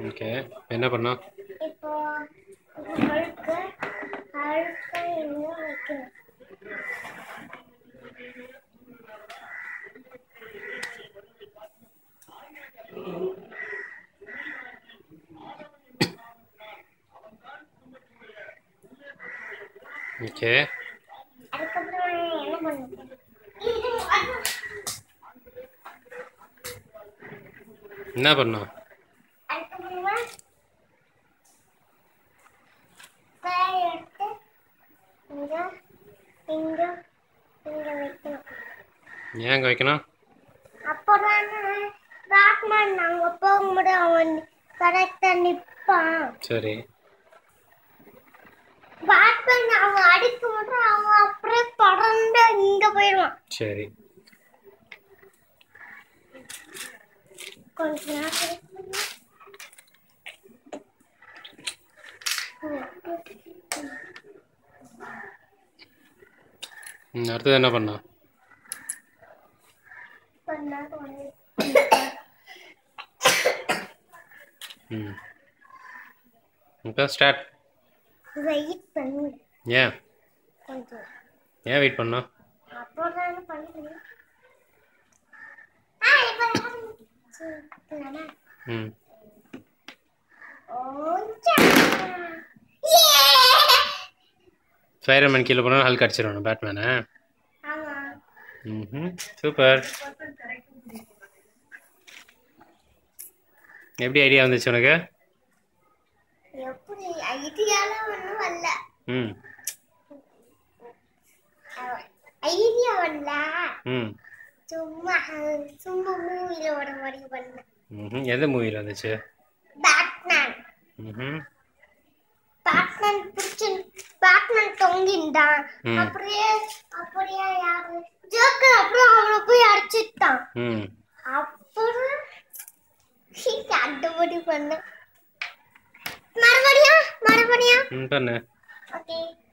Okay என்ன பண்ணோம் இப்போ இது அழுக்க அழுக்க எங்க வைக்கணும் ஓகே அதுக்கப்புறம் என்ன பண்ணுறது என்ன பண்ணோம் அதுக்கப்புறமா காய் எடுத்து இங்க இங்க இங்க வைக்கணும் ஏன் அங்கே வைக்கணும் அப்போதான் பேட்மேன் அங்க போகும்போது அவன் கரெக்டா நிப்பான் சரி பேட்மேன் அவன் அடிக்கும் போது அவன் அப்படியே பறந்து இங்க போயிடுவான் சரி கொஞ்ச நேரம் ம், அடுத்தது என்ன பண்ணோம் கொஞ்ச நேரம் வந்து ம் இப்போ ஸ்டார்ட் வெயிட் பண்ணு ஏன் கொஞ்சம் ஏன் வெயிட் பண்ணோம் அப்போதான் பண்ணுவேன் ஆ இப்போ பண்ணலாமா ம் ஸ்பைடர்மேன் கீழே போனால் ஹல்க் அடிச்சிடணும் பேட்மேனை ஆமா ம் சூப்பர் எப்படி ஐடியா வந்துச்சு உனக்கு எப்படி ஐடியால ஒன்றும் வரல ம் ஐடியா வரல ம் சும்மா அஹ், சும்மா மூவில வர மாதிரி பண்ணேன் ம் எந்த மூவியில் வந்துச்சு பேட்மேன் ம் பேட்மேன் பிடிச்சி பேட்மேன் தொங்கிண்டான் ம். அப்படியே அப்படியே யாரு ஜோக்கர் அப்புறம் அவனை போய் அடிச்சிட்டான் ம் அப்புறம் அந்த மாதிரி பண்ணேன் மறுபடியும் மறுபடியும் ம் பண்ணு ஓகே